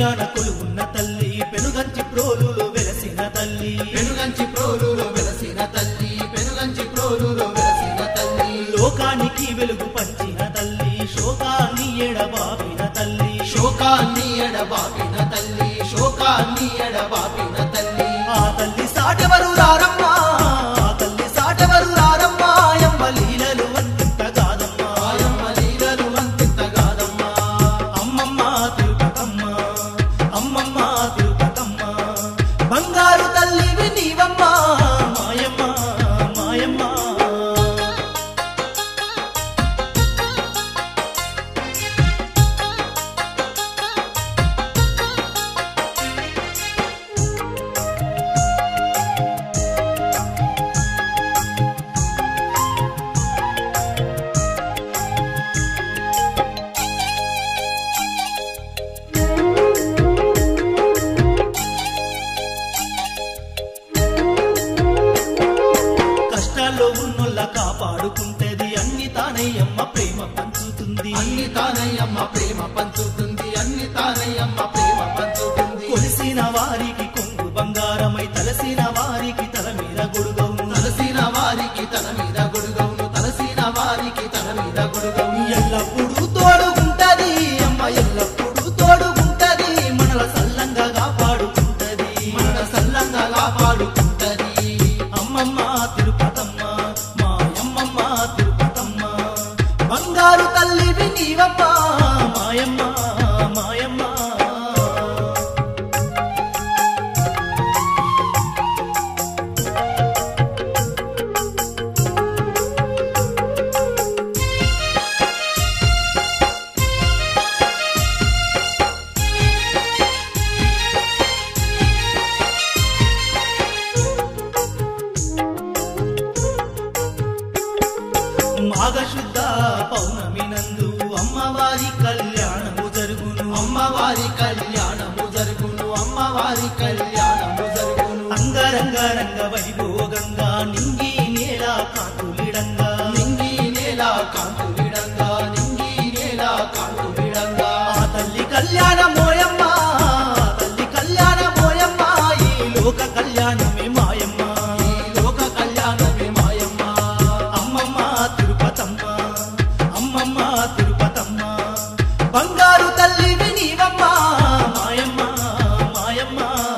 తీరాన కొలువున్న తల్లి పెనుగంచి ప్రోలులో వెలసిన తల్లి పెనుగంచి ప్రోలులో వెలసిన తల్లి పెనుగంచి ప్రోలులో వెలసిన తల్లి లోకానికి వెలుగు పంచిన తల్లి శోకాన్ని ఎడబాపిన తల్లి శోకాన్ని ఎడబాపిన తల్లి శోకాన్ని ఎడబాపిన తల్లి ఆ తల్లి సాటెవరు రారమ్మా ఆ తల్లి సాటెవరు రారమ్మా ఎంబ లీలలు అంత కాదమ్మా ఆయమ్మ లీలలు అంతింతగాదమ్మా అమ్మమ్మ తిరుపతమ్మ అమ్మమ్మ తిరుపతమ్మ బంగారు తల్లివి నీవమ్మ మాయమ్మ మాయమ్మ కష్టాల్లో ఉన్నోళ్ళ కాపాడుకుంటది అన్ని తానయ్యమ్మ ప్రేమ పంచుతుంది అన్ని తానయ్యమ్మ ప్రేమ పంచుతుంది అన్ని తానయ్యమ్మ ప్రేమ పంచుతుంది కొలిసిన వారికి కొంగు బంగారమై తలసిన వారికి తల మీద గొడుగవును తలసిన వారికి తన మీద గొడుగవును తలసిన వారికి తన మీద గొడుగవును ఎల్లప్పుడూ తోడుగుంటది అమ్మ ఎల్లప్పుడూ తోడుగుంటది మనల సల్లంగా కాపాడుకుంటది మన సల్లంగా కాపాడుకుంటది అమ్మమ్మ తిరుపతమ్మ మాయమ్మమ్మ తిరుపతమ్మ బంగారు తల్లివి నీవమ్మ మాయమ్మ మాయమ్మ మాఘశుద్ధ పౌర్ణమి నందు అమ్మవారి కళ్యాణము జరుగును అమ్మవారి కళ్యాణము జరుగును అమ్మవారి కళ్యాణము జరుగును అంగరంగ రంగ వైభోగంగా నింగి నేల కాతులిడంగా నింగి నేల కాంతులిడంగా నింగి నేల కాంతులిడంగా ఆ తల్లి కళ్యాణ మోయమ్మ ఆ తల్లి కళ్యాణ మోయమ్మ ఈ లోక కళ్యాణమే మాయమ్మ ఈ లోక కళ్యాణమే మాయమ్మ అమ్మమ్మ తిరుపతమ్మ అమ్మమ్మ తిరుపతమ్మ బంగారు తల్లివి నీవమ్మ మాయమ్మ మాయమ్మ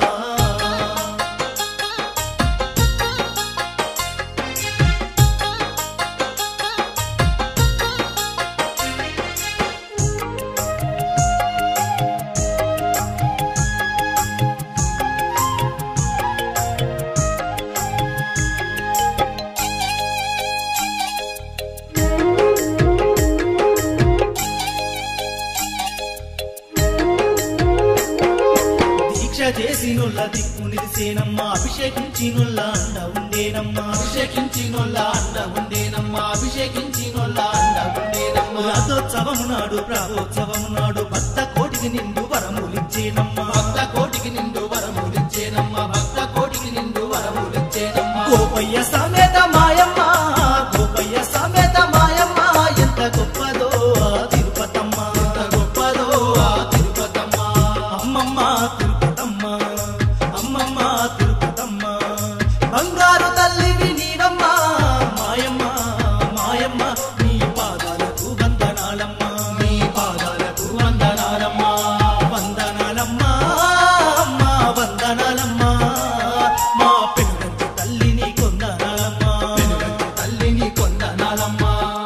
దీక్ష చేసినొల్ల దిక్కు నిలిసేనమ్మా అభిషేకించినొల్ల అండ ఉండేనమ్మా అభిషేకించినొల్ల అండ ఉండేనమ్మ అభిషేకించినొల్ల అండ ఉండేనమ్మ రథోత్సవము నాడు ప్రాగోత్సవము నాడు భక్త కోటికి నిండు వరములిచ్చేనమ్మా భక్త కోటికి నిండు వరములిచ్చేనమ్మ భక్త కోటికి నిండు వరములిచ్చేనమ్మ గోపయ్య సమేత మాయమ్మ గోపయ్య సమేత మాయమ్మ ఎంత గొప్పదో ఆ తిరుపతమ్మ ఎంత గొప్పదో ఆ తిరుపతమ్మ అమ్మమ్మ తిరుపతమ్మ అమ్మమ్మ తిరుపతమ్మ బంగారు తల్లివి నీవమ్మ మాయమ్మ మాయమ్మ నీ పాదాలకు వందనాలమ్మ నీ పాదాలకు వందనాలమ్మ వందనాలమ్మ అమ్మ వందనాలమ్మ మా పెనుగంచి తల్లిని కొందనాలమ్మ వెనుగంటి తల్లిని కొందనాలమ్మ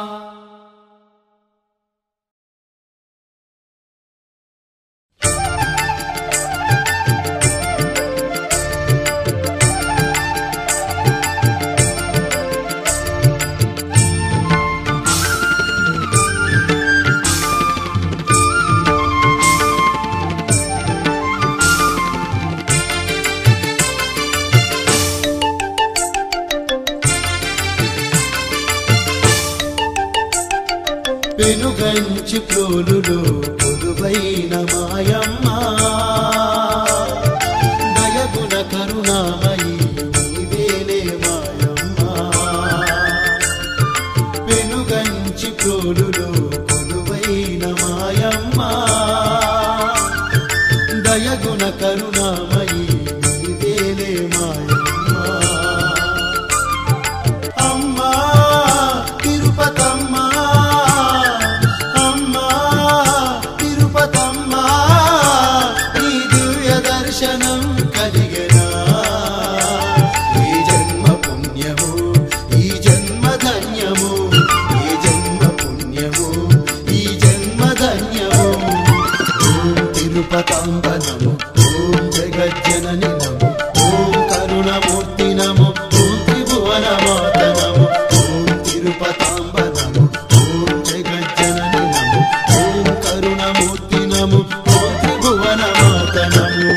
పెనుగంచి ప్రోలులో కొలువైన మాయమ్మ దయగుణ కరుణామయి నీవేలే మాయమ్మ పెనుగంచి ప్రోలులో కొలువైన మాయమ్మ తిరుపతాంబ నమో ఓం జగజ్జనని నమో ఓం కరుణమూర్తి నమో ఓం త్రిభువన మాత నమో ఓం తిరుపతాంబ నమో ఓం జగజ్జనని నమో ఓం కరుణమూర్తి నమో ఓం త్రిభువన మాత నమో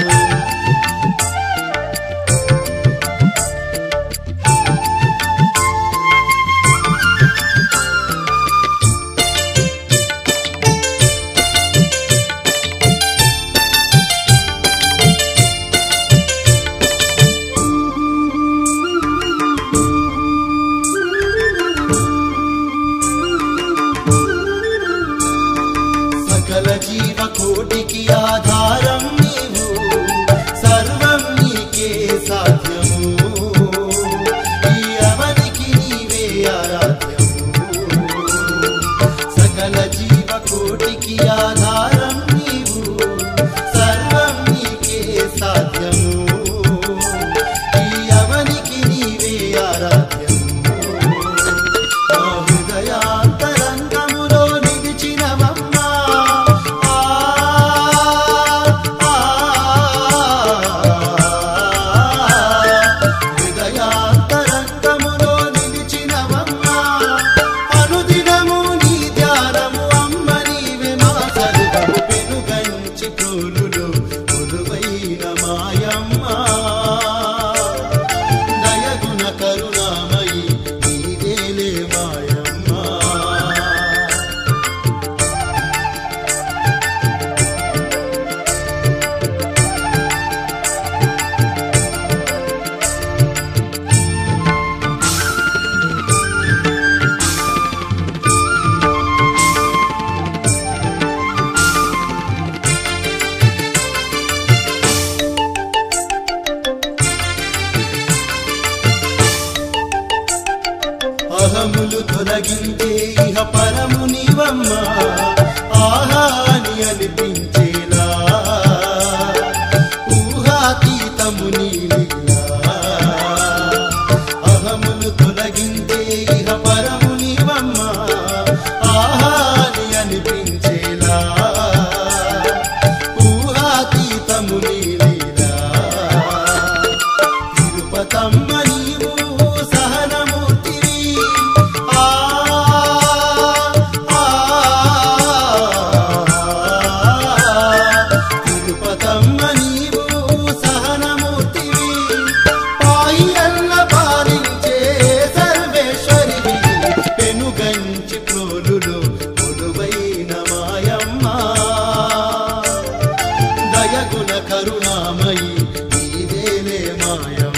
సకల జీవ కోటికి ఆధారం నీవు సర్వం నీకే సాధ్యము ఈ అవనికి నీవే ఆరాధ్యము సకల జీవ కోటికి ఆధారం నీవు సర్వం నీకే సాధ్యము ఈ అవనికి నీవే ఆరాధ్యము ఆ హృదయాంతరంగములో నిలిచినవమ్మా ఆ, ఆ, హృదయాంతరంగములో నిలిచినవమ్మా అనుదినము నీ ధ్యానము అమ్మ నీవే మా సర్వము పెనుగంచి ప్రోలులో కొలువైన మాయమ్మ దయగుణ కరుణామయి నీవేలే మాయమ్మ అహములు తొలగించే ఇహ పరము నీవమ్మ ఆహాని అనిపించేలా ఊహాతీతము నీలిలా అహములు తొలగించే ఇహ పరము నీవమ్మ ఆహాని అనిపించేలా ఊహాతీతము నీలిలా తిరుపతమ్మ నీవు సహనమూర్తివి ఆ ఆ, తిరుపతమ్మ నీవు సహనమూర్తివి పాయిరల్ల పాలించే సర్వేశ్వరివి పెనుగంచి ప్రోలులో కొలువైన మాయమ్మ దయగుణ కరుణామయి నీవేలే మాయమ్మ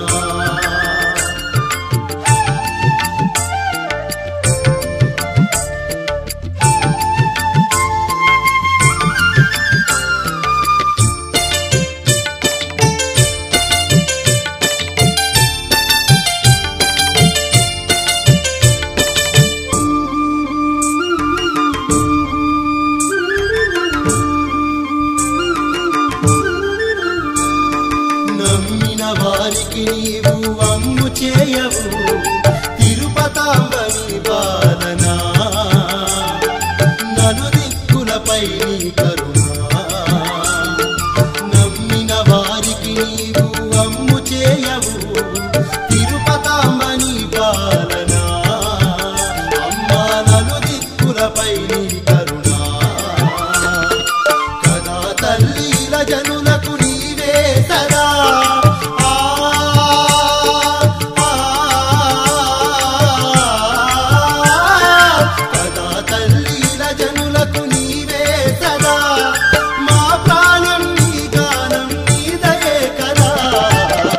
నమ్మిన వారికి నీవు అమ్ము చేయవు తిరుపతాంబని బాలన నలు దిక్కులపై నీ కరుణా నమ్మిన వారికి నీవు అమ్ము చేయవు తిరుపతాంబని బాలన అమ్మా నలు దిక్కులపై నీ కరుణా కదా తల్లిల జనులకు నీవే సదా ఆ, ఆ, కదా తల్లిల జనులకు నీవే సదా మా ప్రాణం నీ గానం నీదయే కదా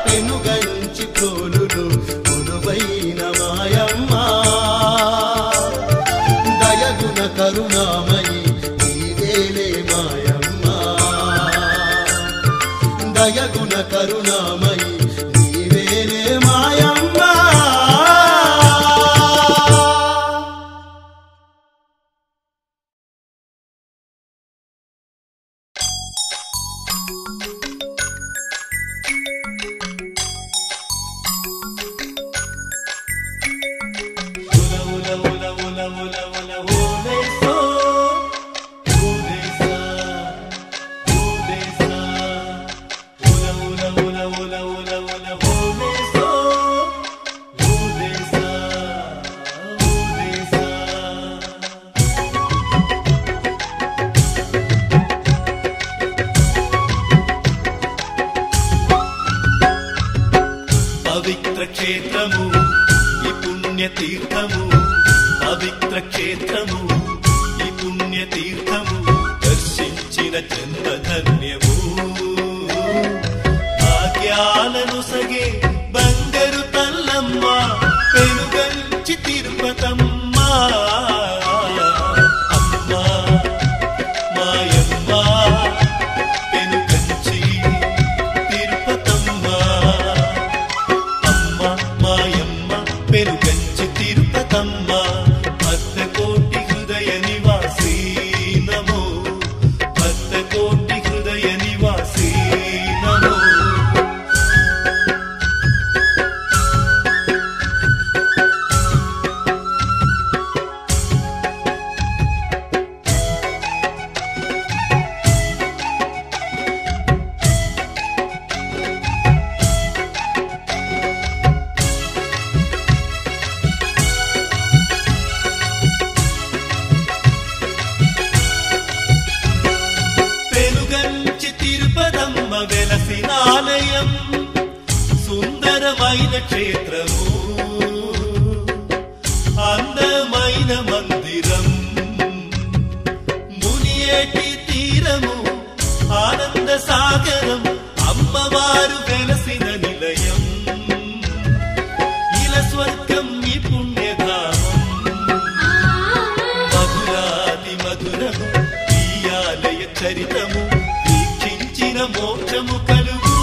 క్షేత్రము ఈ పుణ్య తీర్థము పవిత్ర క్షేత్రము ఈ పుణ్య తీర్థము దర్శించిన చంద ధన్యము భాగ్యాలను సగే బంగారు తల్లమ్మ పెనుగంచి తిరుపతమ్మ అమ్మా మాయమ్మ పెనుగంచి తిరుపతమ్మ అమ్మ మాయమ్మ పెరుగంచి తిరుపతమ్మ భక్త కోటి హృదయ నివాసీ నమో భక్త కోటి హృదయ నివాసీ నమో పెనుగంచి తిరుపతమ్మ వెలసినాలయం సుందరమైన క్షేత్రము అందమైన మందిరం మునియేటి తీరము ఆనంద సాగరం అమ్మవారు వెలసిన నిలయం ఇల స్వర్గం ఈ పుణ్యధామం మధురాది మధురము ఈ ఆలయ చరితము వీక్షించిన మోక్షము కలుగు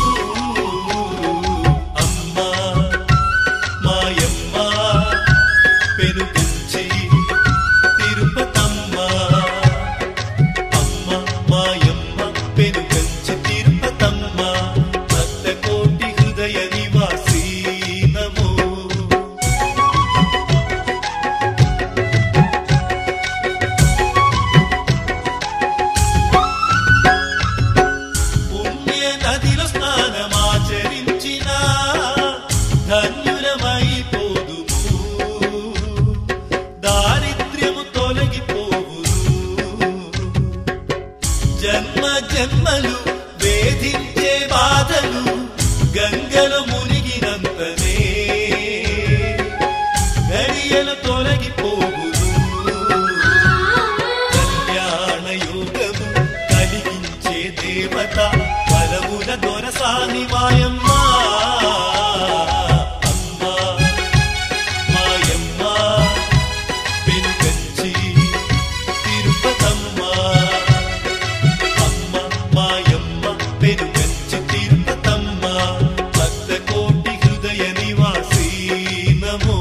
అమ్మా మాయమ్మ పెనుగంచి తిరుపతమ్మ అమ్మ మాయమ్మ పెనుగంచి తిరుపతమ్మ భక్త కోటి హృదయ నివాసీ నమో పుణ్య నదిలో స్నానమాచరించిన ధన్యులమైపోదుము దారిద్ర్యము తొలగిపోవును జన్మ జన్మలు వేధించే బాధలు గంగలో మునిగినంతనే గడియలు తొలగిపోవును కళ్యాణ యోగము కలిగించే దేవత బలముల దొరసాని మాయమ్మ అమ్మా మాయమ్మ పెనుగంచి తిరుపతమ్మ అమ్మ మాయమ్మ పెనుగంచి తిరుపతమ్మ భక్త కోటి హృదయ నివాసీ నమో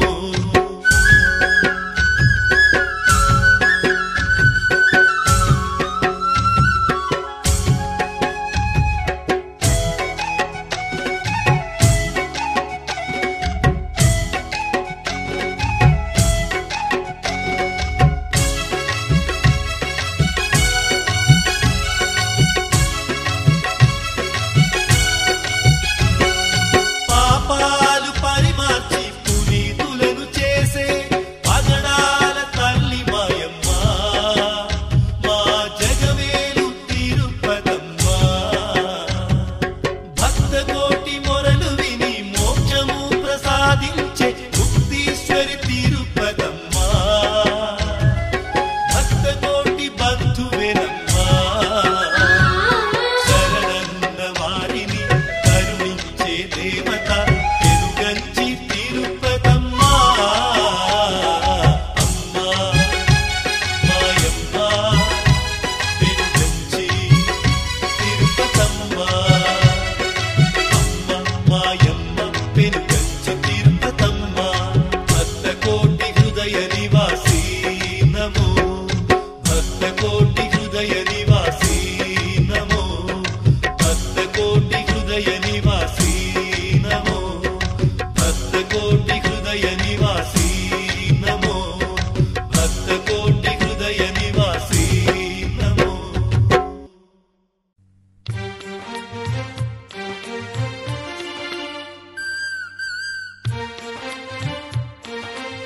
పాపాలు పరిమార్చి పునీతులను చేసే పగడాల తల్లి మాయమ్మ మా జగవేలు తిరుపతమ్మ భక్త కోటి మొరలు విని మోక్షము ప్రసాదించే ముక్తీశ్వరి తిరుపతమ్మ భక్త కోటి బంధువేనమ్మా శరణన్న వారిని కరుణించే దేవత పెరుగంచి తిరుపతమ్మ అమ్మా మాయమ్మ పెరుగంచి తిరుపతమ్మ అమ్మ మాయమ్మ పెరుగంచి తిరుపతమ్మ భక్త కోటి హృదయ నివాసీ నమో భక్త కోటి హృదయ నివాసీ నమో భక్త కోటి హృదయ నివాసీ నమో భక్త కోటి హృదయ నివాసీ నమో భక్త కోటి హృదయ నివాసీ నమో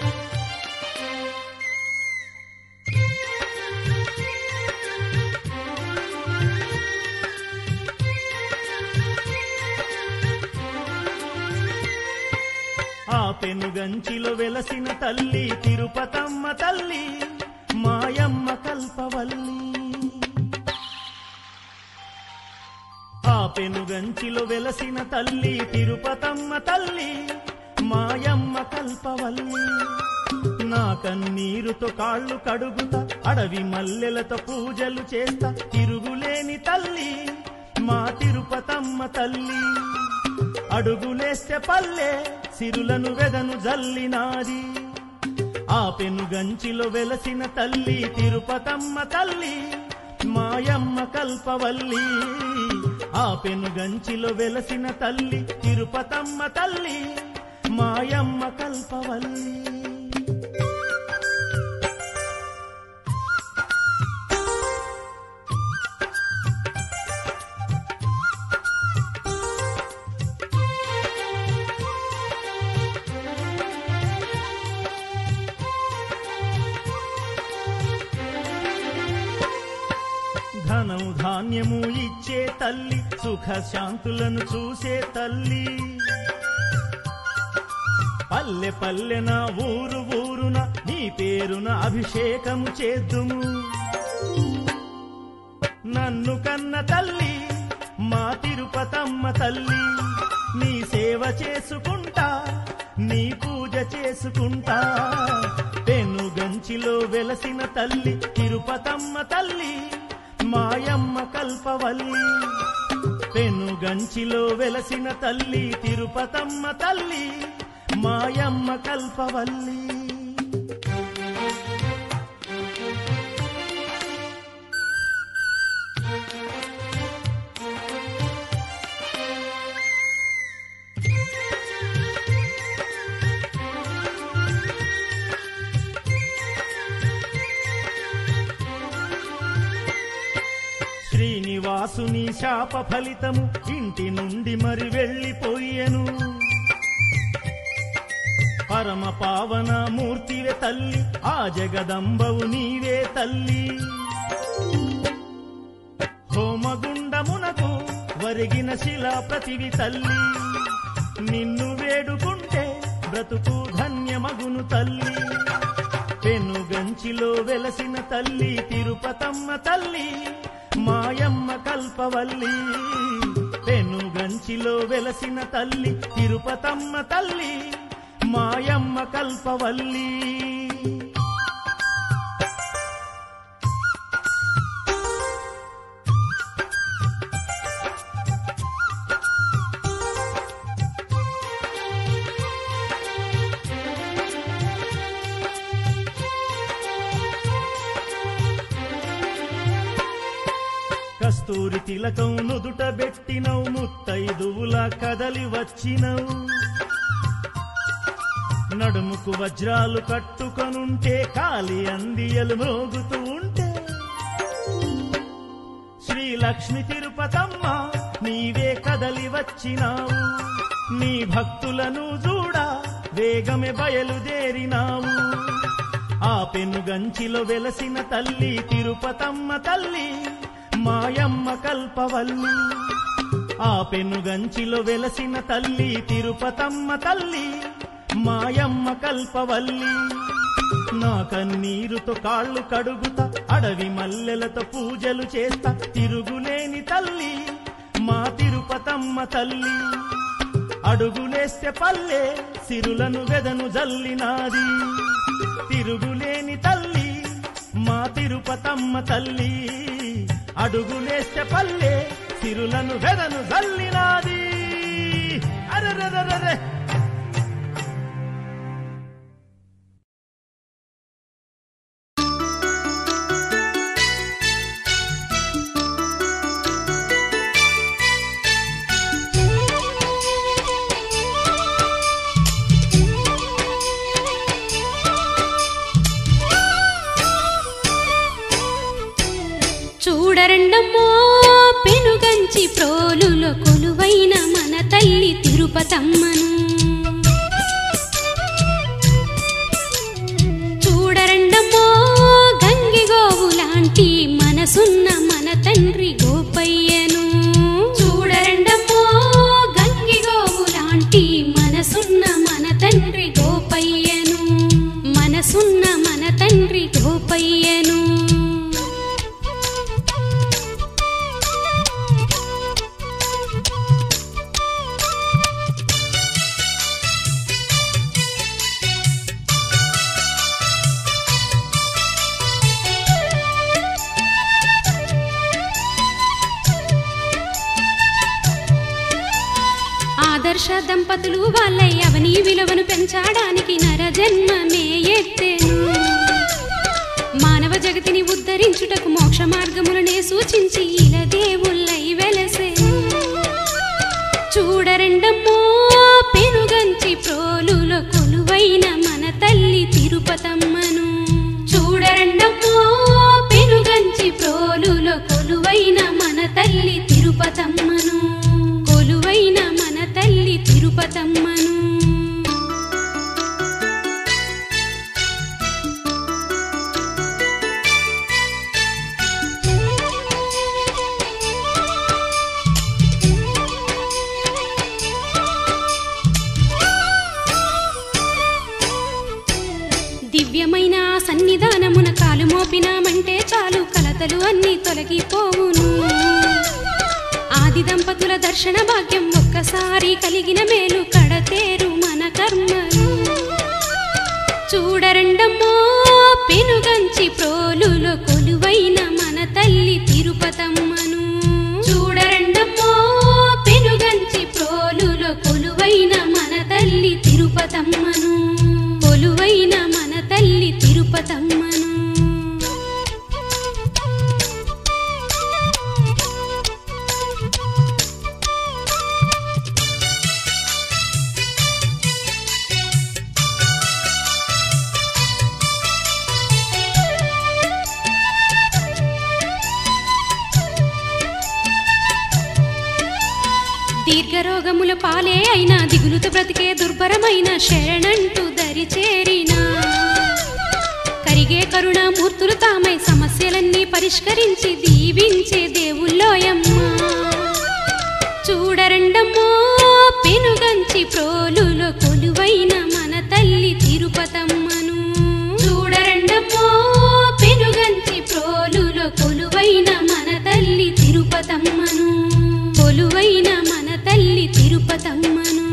ఆ పెనుగంచిలో వెలసిన తల్లి తిరుపతమ్మ తల్లి మాయమ్మ కల్పవల్లి ఆ పెనుగంచిలో వెలసిన తల్లి తిరుపతమ్మ తల్లి మాయమ్మ కల్పవల్లి నా కన్నీరుతో కాళ్ళు కడుగుతా అడవి మల్లెలతో పూజలు చేస్తా తిరుగులేని తల్లి మా తిరుపతమ్మ తల్లి అడుగులేస్తే పల్లె సిరులను వెదను జల్లినాది ఆ పెనుగంచిలో వెలసిన తల్లి తిరుపతమ్మ తల్లి మాయమ్మ కల్పవల్లి ఆ పెనుగంచిలో వెలసిన తల్లి తిరుపతమ్మ తల్లి మాయమ్మ కల్పవల్లి ధనం ధాన్యము ఇచ్చే తల్లి సుఖ శాంతులను చూసే తల్లి పల్లె పల్లెన ఊరు ఊరున నీ పేరున అభిషేకము చేద్దుము నన్ను కన్న తల్లి మా తిరుపతమ్మ తల్లి నీ సేవ చేసుకుంటా నీ పూజ చేసుకుంటా పెనుగంచిలో వెలసిన తల్లి తిరుపతమ్మ తల్లి మాయమ్మ కల్పవల్లి పెనుగంచిలో వెలసిన తల్లి తిరుపతమ్మ తల్లి మాయమ్మ కల్పవల్లి శ్రీనివాసుని శాప ఫలితము ఇంటి నుండి మరి వెళ్ళిపోయెను పరమ పావన మూర్తివే తల్లి ఆ జగదంబవు నీవే తల్లి హోమగుండమునకు వరిగిన శిలా ప్రతివి తల్లి నిన్ను వేడుకుంటే బ్రతుకు ధన్యమగును తల్లి పెనుగంచిలో వెలసిన తల్లి తిరుపతమ్మ తల్లి మాయమ్మ కల్పవల్లి పెనుగంచిలో వెలసిన తల్లి తిరుపతమ్మ తల్లి మాయమ్మ కల్పవల్లి కస్తూరి తిలకం నుదుట బెట్టినవు ముత్తైదువులా కదలి వచ్చినవు నడుముకు వజ్రాలు కట్టుకొనుంటే కాలి అందియలు మ్రోగుతూ ఉంటే శ్రీ లక్ష్మి తిరుపతమ్మ నీవే కదలి వచ్చినావు నీ భక్తులను చూడా వేగమే బయలుదేరినావు ఆ పెనుగంచిలో వెలసిన తల్లి తిరుపతమ్మ తల్లి మాయమ్మ కల్పవల్లి ఆ పెనుగంచిలో వెలసిన తల్లి తిరుపతమ్మ తల్లి మాయమ్మ కల్పవల్లి నా కన్నీరుతో కాళ్ళు కడుగుతా అడవి మల్లెలతో పూజలు చేస్తా తిరుగులేని తల్లి మా తిరుపతమ్మ తల్లి అడుగులేస్తే పల్లె సిరులను వెదను జల్లినాది తిరుగులేని తల్లి మా తిరుపతమ్మ తల్లి అడుగులేస్తే పల్లె సిరులను వెదను జల్లినాది అరెరెరెరెరె చూడరండమ్మో పెనుగంచి ప్రోలులో కొలువైన మన తల్లి తిరుపతమ్మను చూడరండమ్మో గంగిగోవు లాంటి మనసున్న మన తండ్రి గోపయ్యను చూడరండమ్మో గంగిగోవు లాంటి మనసున్న మన తండ్రి ఆదర్శ దంపతులు వాళ్ళై అవని విలువను పెంచడానికి నరజన్మమే ఎత్తెను మానవ జగతిని ఉద్ధరించుటకు మోక్ష మార్గములనే సూచించి ఇలా దేవుళ్ళై వెలసెను చూడరండమ్మో పెనుగంచి ప్రోలులో కొలువైన మన తల్లి తిరుపతమ్మను చూడరండమ్మో పెనుగంచి ప్రోలులో కొలువైన మన తల్లి తిరుపతమ్మను కొలువైన మన తల్లి తిరుపతమ్మను దివ్యమైన ఆ సన్నిధానమున కాలు మోపినామంటే చాలు కలతలు అన్నీ తొలగిపోవును ఆది దంపతుల దర్శన భాగ్యం ఒక్కసారి కలిగిన మేలు కడతేరు మన కర్మలు చూడరండమ్మో పెనుగంచి ప్రోలులో కొలువైన మన తల్లి తిరుపతమ్మను చూడరండమ్మో పెనుగంచి ప్రోలులో కొలువైన మన తల్లి తిరుపతమ్మను కొలువైన మన తల్లి తిరుపతమ్మను దీర్ఘరోగముల పాలే అయినా దిగులుతో బ్రతికే దుర్భరమైన శరణంటూ దరి చేరినా కరిగే కరుణామూర్తులు తామై సమస్యలన్నీ పరిష్కరించి దీవించే దేవుల్లోయమ్మ చూడరండమ్మో పెనుగంచి ప్రోలులో కొలువైన మన తల్లి తిరుపతమ్మను చూడరండమ్మో పెనుగంచి ప్రోలులో కొలువైన మన తల్లి తిరుపతమ్మను కొలువైన మన తల్లి తిరుపతమ్మను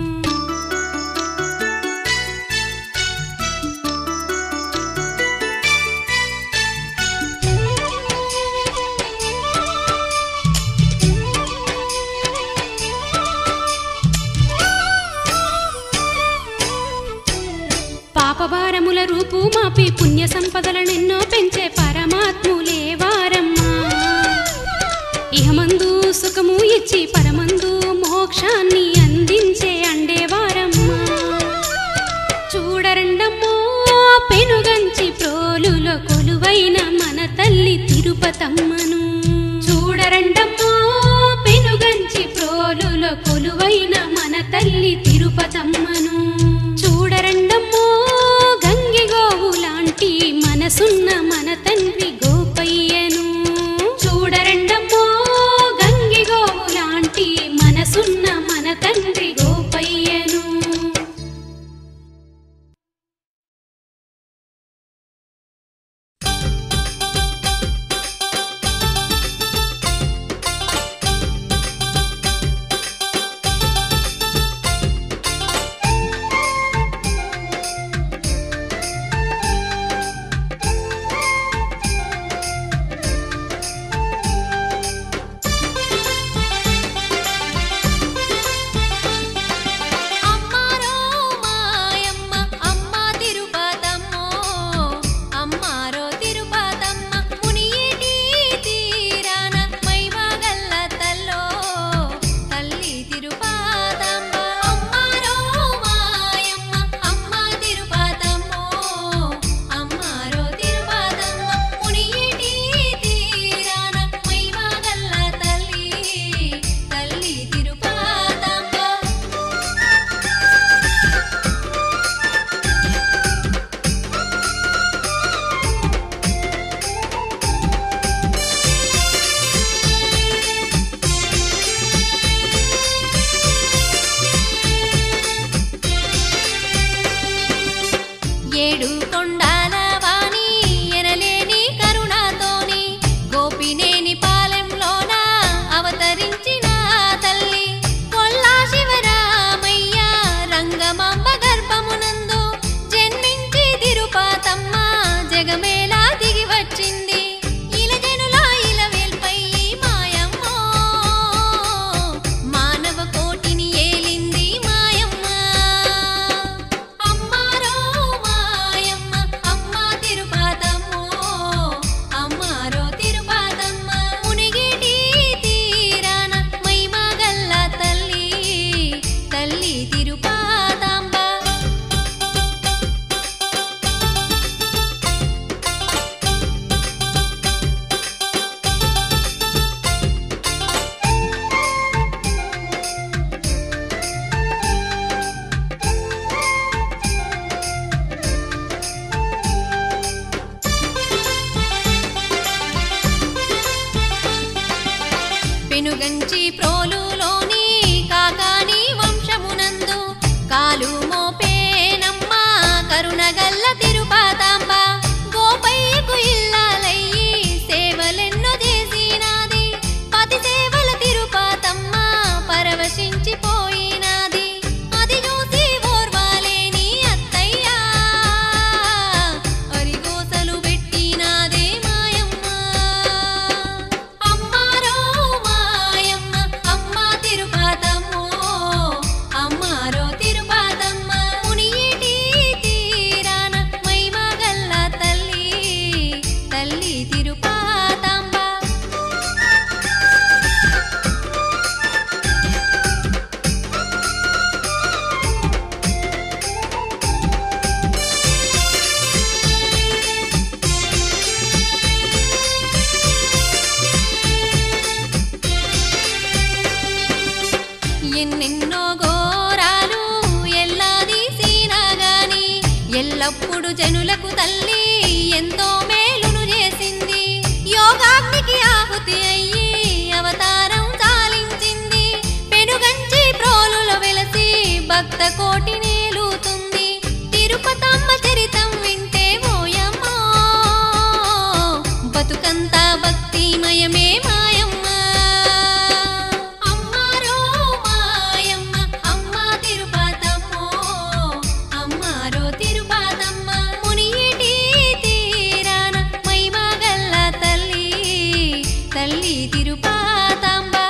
పాపభారముల రూపు మాపి పుణ్య సంపదలనెన్నో పెంచే పరమాత్ములే వారమ్మా ఇహమందు సుఖము ఇచ్చి పరమందు మోక్షాన్ని అందించే అండేవారమ్మా చూడరండమ్మో పెనుగంచి ప్రోలులో కొలువైన మన తల్లి తిరుపతమ్మను చూడరండమ్మో పెనుగంచి ప్రోలులో కొలువైన మన తల్లి తిరుపతమ్మను చూడరండమ్మో గంగి గోవు లాంటి మనసున్న మన తండ్రి గోపయ్యను చూడరండమ్మో గంగి గోవు లాంటి మనసున్న మన తండ్రి గోపయ్యను ఆ ప్రోలులోని కాకాని వంశమునందు కాలు మోపేనమ్మ కరుణగల్ల తిరుపాతాంబ గోపయ్యకు ఇల్లాలయ్యి సేవలెన్నో చేసినాది పతి సేవల తిరుపాతమ్మ పరవశించిపోయినాది అది చూసి ఓర్వాలేని అత్తయ్యా అరిగోసలు పెట్టినాదే మాయమ్మ అమ్మారో మాయమ్మ అమ్మ తిరుపాతమ్మో అమ్మారో తిరుపాతమ్మ మునియేటి తీరాన మైమగల్ల తల్లి తల్లి తిరుపాతాంబ ఎన్నెన్నో ఘోరాలు ఎల్లాదీసినా గాని ఎల్లప్పుడు జనులకు తల్లి ఎంతో మేలును చేసింది యోగాగ్నికి ఆహుతి అయ్యి అవతారం చాలించింది పెనుగంచి ప్రోలులో వెలసి భక్త కోటి నేలుతుంది తిరుపతమ్మ చరితం వింటే మోయమ్మో బతుకంతా భక్తిమయమే మాయమ్మ అమ్మారో మాయమ్మ అమ్మ తిరుపాతమ్మో అమ్మారో తిరుపాతమ్మ మునియేటి తీరాన మైమగల్ల తల్లి తల్లి తిరుపాతాంబ